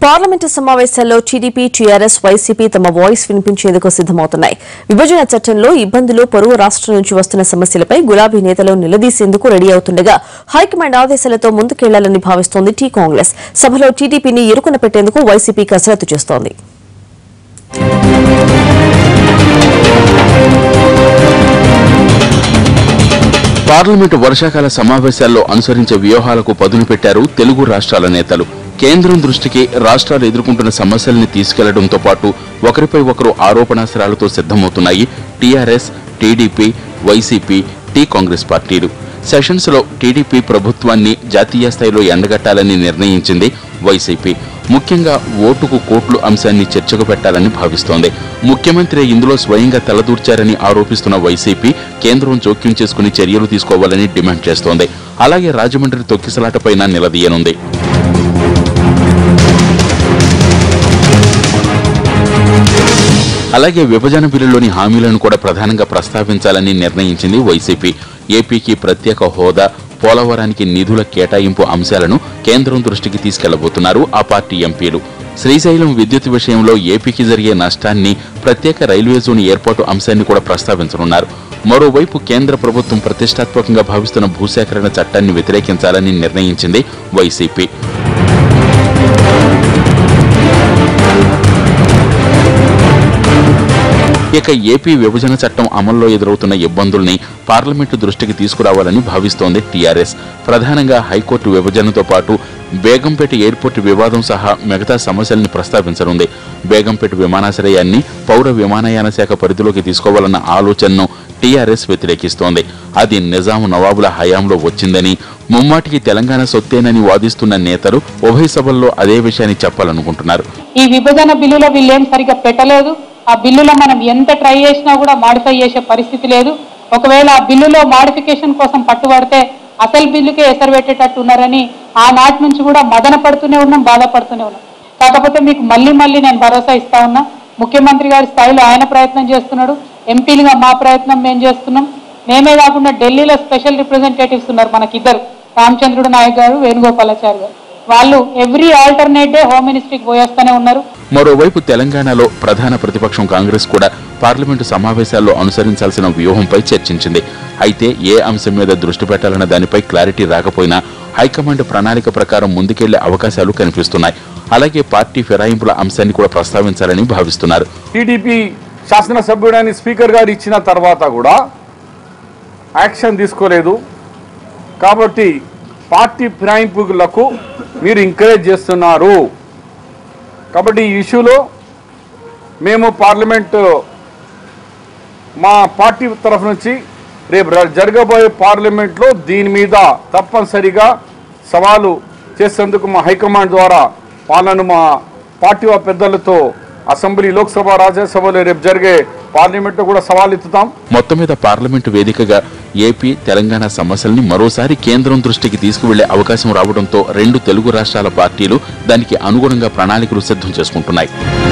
parliament సమావేశాల్లో TDP TRS YCP తమ voice వినిపించేందుకు సిద్దమవుతున్నాయి విభజన చట్టంలో ఇబ్బందులు పొరుగు రాష్ట్రం నుంచి వస్తున్న సమస్యలపై గులాబీ నేతలు నిలదీసేందుకు రెడీ అవుతుండగా హైకమాండ్ ఆదేశాలతో ముందుకెళ్లాలని భావిస్తోంది టీ కాంగ్రెస్ సభలో టీడీపీని ఇరుకున పెట్టేందుకు వైసీపీ కసరత్తు చేస్తోంది పార్లమెంటు వర్షాకాల సమావేశాల్లో అనుసరించే వ్యూహాలకు పదును పెట్టారు తెలుగు రాష్ట్రాల నేతలు కేంద్రం దృష్టికి రాష్ట్రాలు ఎదుర్కొంటున్న సమస్యల్ని తీసుకెళ్లడంతో పాటు ఒకరిపై ఒకరు ఆరోపణాస్త్రాలతో సిద్దమవుతున్నాయి TRS TDP YCP T Congress పార్టీలు సెషన్స్ లో టీడీపీ ప్రభుత్వాన్ని జాతీయ స్థాయిలో ఎండగట్టాలని నిర్ణయించింది వైసీపీ ముఖ్యంగా ఓటుకు కోట్లు అంశాన్ని చర్చకు పెట్టాలని భావిస్తోంది ముఖ్యమంత్రి ఇందులో స్వయంగా తలదూర్చారని ఆరోపిస్తున్న వైసీపీ కేంద్రం జోక్యం చేసుకుని చర్యలు తీసుకోవాలని డిమాండ్ చేస్తోంది అలాగే రాజమండ్రి తొక్కిసలాటపైన నిలదీయనుంది అలాగే విభజన బిల్లులోని హామీలను కూడా ప్రధానంగా ప్రస్తావించాలని నిర్ణయించింది వైసీపీ ఏపీకి ప్రత్యేక హోదా పోలవరానికి నిధుల కేటాయింపు అంశాలను కేంద్రం దృష్టికి తీసుకెళ్లబోతున్నారు ఆ పార్టీ ఎంపీలు శ్రీశైలం విద్యుత్ విషయంలో ఏపీకి జరిగే నష్టాన్ని ప్రత్యేక రైల్వే జోన్ ఏర్పాటు అంశాన్ని కూడా ప్రస్తావించనున్నారు మరోవైపు కేంద్ర ప్రభుత్వం ప్రతిష్టాత్మకంగా భావిస్తున్న భూసేకరణ చట్టాన్ని వ్యతిరేకించాలని నిర్ణయించింది వైసీపీ ఇక ఏపీ విభజన చట్టం అమల్లో ఎదురవుతున్న ఇబ్బందుల్ని పార్లమెంటు దృష్టికి తీసుకురావాలని భావిస్తోంది టీఆర్ఎస్ ప్రధానంగా హైకోర్టు విభజనతో పాటు బేగంపేట ఎయిర్పోర్ట్ వివాదం సహా మిగతా సమస్యల్ని ప్రస్తావించనుంది బేగంపేట విమానాశ్రయాన్ని పౌర విమానయాన శాఖ పరిధిలోకి తీసుకోవాలన్న ఆలోచనను టీఆర్ఎస్ వ్యతిరేకిస్తోంది అది నిజాం నవాబుల హయాంలో వచ్చిందని ముమ్మాటికి తెలంగాణ సొత్తేనని వాదిస్తున్న నేతలు ఉభయ సభల్లో అదే విషయాన్ని చెప్పాలనుకుంటున్నారు ఈ విభజన బిల్లులో వీళ్ళేం సరిగ్గా పెట్టలేదు ఆ బిల్లులో మనం ఎంత ట్రై చేసినా కూడా మాడిఫై చేసే పరిస్థితి లేదు ఒకవేళ ఆ బిల్లులో మాడిఫికేషన్ కోసం పట్టుబడితే అసలు బిల్లుకే ఎసరు పెట్టేటట్టు ఉన్నారని ఆనాటి నుంచి కూడా మదన పడుతూనే ఉన్నాం బాధపడుతూనే ఉన్నాం కాకపోతే మీకు మళ్ళీ మళ్ళీ నేను భరోసా ఇస్తా ఉన్నా ముఖ్యమంత్రి గారి స్థాయిలో ఆయన ప్రయత్నం చేస్తున్నాడు ఎంపీలుగా మా ప్రయత్నం మేము చేస్తున్నాం మేమే కాకుండా ఢిల్లీలో స్పెషల్ రిప్రజెంటేటివ్స్ ఉన్నారు మనకిద్దరు రామచంద్రుడు నాయక్ గారు వేణుగోపాలాచారి గారు వాళ్ళు ఎవ్రీ ఆల్టర్నేట్ డే హోమ్ మినిస్ట్రీకి పోయేస్తూనే ఉన్నారు మరోవైపు తెలంగాణలో ప్రధాన ప్రతిపక్షం కాంగ్రెస్ కూడా పార్లమెంటు సమావేశాల్లో అనుసరించాల్సిన వ్యూహంపై చర్చించింది అయితే ఏ అంశం మీద దృష్టి పెట్టాలన్న దానిపై క్లారిటీ రాకపోయినా హైకమాండ్ ప్రణాళిక ప్రకారం ముందుకెళ్లే అవకాశాలు కనిపిస్తున్నాయి అలాగే పార్టీ ఫిరాయింపుల అంశాన్ని కూడా ప్రస్తావించాలని భావిస్తున్నారు టీడీపీ శాసనసభ్యుడని స్పీకర్ గారు ఇచ్చిన తర్వాత కూడా యాక్షన్ తీసుకోలేదు కాబట్టి పార్టీ ఫిరాయింపులకు మీరు ఎంకరేజ్ చేస్తున్నారు కాబట్టి ఈ ఇష్యూలో మేము పార్లమెంట్ మా పార్టీ తరఫు నుంచి రేపు ర- జరగబోయే పార్లమెంట్లో దీని మీద తప్పనిసరిగా సవాలు చేసేందుకు మా హైకమాండ్ ద్వారా వాళ్ళను మా పార్టీ వా పెద్దలతో అసెంబ్లీ లోక్సభ రాజ్యసభలో రేపు జరిగే పార్లమెంట్లో కూడా సవాల్ ఎత్తుతాం మొత్తం మీద పార్లమెంటు వేదికగా ఏపీ తెలంగాణ సమస్యల్ని మరోసారి కేంద్రం దృష్టికి తీసుకువెళ్లే అవకాశం రావడంతో రెండు తెలుగు రాష్ట్రాల పార్టీలు దానికి అనుగుణంగా ప్రణాళికలు సిద్ధం చేసుకుంటున్నాయి